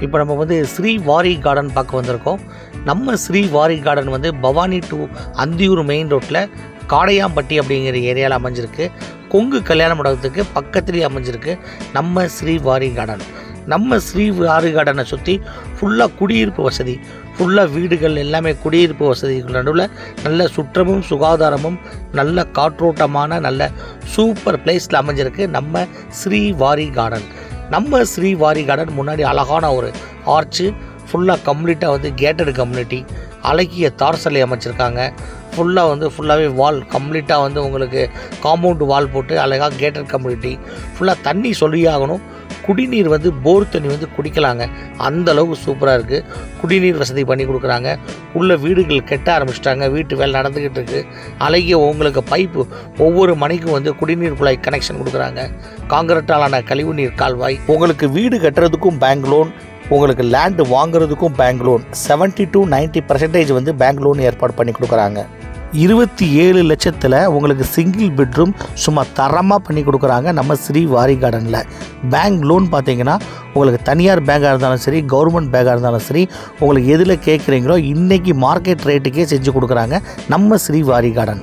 இப்போ நம்ம வந்து ஸ்ரீ வாரி கார்டன் பார்க்க வந்திருக்கோம் நம்ம ஸ்ரீ வாரி கார்டன் வந்து பவானி டு அந்தியூர் மெயின் ரோட்டில் காடையாம்பட்டி அப்படிங்கிற ஏரியாவில் அமைஞ்சிருக்கு கொங்கு கல்யாண மண்டபத்துக்கு பக்கத்துலேயே அமைஞ்சிருக்கு நம்ம ஸ்ரீ வாரி கார்டன் நம்ம ஸ்ரீ வாரி கார்டனை சுற்றி ஃபுல்லாக குடியிருப்பு வசதி ஃபுல்லாக வீடுகள் எல்லாமே குடியிருப்பு வசதிகள் நடுவில் நல்ல சுற்றமும் சுகாதாரமும் நல்ல காற்றோட்டமான நல்ல சூப்பர் பிளேஸில் அமைஞ்சிருக்கு நம்ம ஸ்ரீ வாரி கார்டன் நம்ம ஸ்ரீ வாரி கார்டன் முன்னாடி அழகான ஒரு ஆர்ச்சு ஃபுல்லாக கம்ப்ளீட்டாக வந்து கேட்டட் கம்யூனிட்டி அழகிய தார் சிலை அமைச்சிருக்காங்க ஃபுல்லாக வந்து ஃபுல்லாகவே வால் கம்ப்ளீட்டாக வந்து உங்களுக்கு காம்பவுண்டு வால் போட்டு அழகாக கேட்டட் கம்யூனிட்டி ஃபுல்லாக தண்ணி சொல்லியாகணும் குடிநீர் வந்து போர் தண்ணி வந்து குடிக்கலாங்க அந்த அளவுக்கு சூப்பராக இருக்குது குடிநீர் வசதி பண்ணி கொடுக்குறாங்க உள்ள வீடுகள் கெட்ட ஆரம்பிச்சிட்டாங்க வீட்டு வேலை நடந்துக்கிட்டு இருக்கு அழகிய உங்களுக்கு பைப்பு ஒவ்வொரு மணிக்கும் வந்து குடிநீர் குழாய் கனெக்ஷன் கொடுக்குறாங்க காங்கிரட்டாலான கழிவுநீர் கால்வாய் உங்களுக்கு வீடு கட்டுறதுக்கும் பேங்க் லோன் உங்களுக்கு லேண்டு வாங்குறதுக்கும் bank loan seventy to ninety percentage வந்து பேங்க் லோன் ஏற்பாடு பண்ணி கொடுக்குறாங்க இருபத்தி ஏழு லட்சத்தில் உங்களுக்கு சிங்கிள் பெட்ரூம் சும்மா தரமாக பண்ணி கொடுக்குறாங்க நம்ம ஸ்ரீ வாரி கார்டனில் பேங்க் லோன் பார்த்தீங்கன்னா உங்களுக்கு தனியார் பேங்காக இருந்தாலும் சரி கவர்மெண்ட் பேங்காக இருந்தாலும் சரி உங்களுக்கு எதில் கேட்குறீங்களோ இன்றைக்கி மார்க்கெட் ரேட்டுக்கே செஞ்சு கொடுக்குறாங்க நம்ம ஸ்ரீ வாரி கார்டன்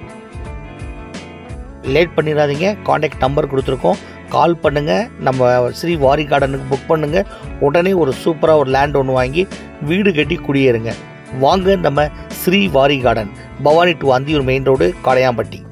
லேட் பண்ணிடாதீங்க காண்டாக்ட் நம்பர் கொடுத்துருக்கோம் கால் பண்ணுங்கள் நம்ம ஸ்ரீ வாரி கார்டனுக்கு புக் பண்ணுங்கள் உடனே ஒரு சூப்பராக ஒரு லேண்ட் ஒன்று வாங்கி வீடு கட்டி குடியேறுங்க வாங்க நம்ம Sri Vari garden Bhavani to Anthiyur main road காளையாம்பட்டி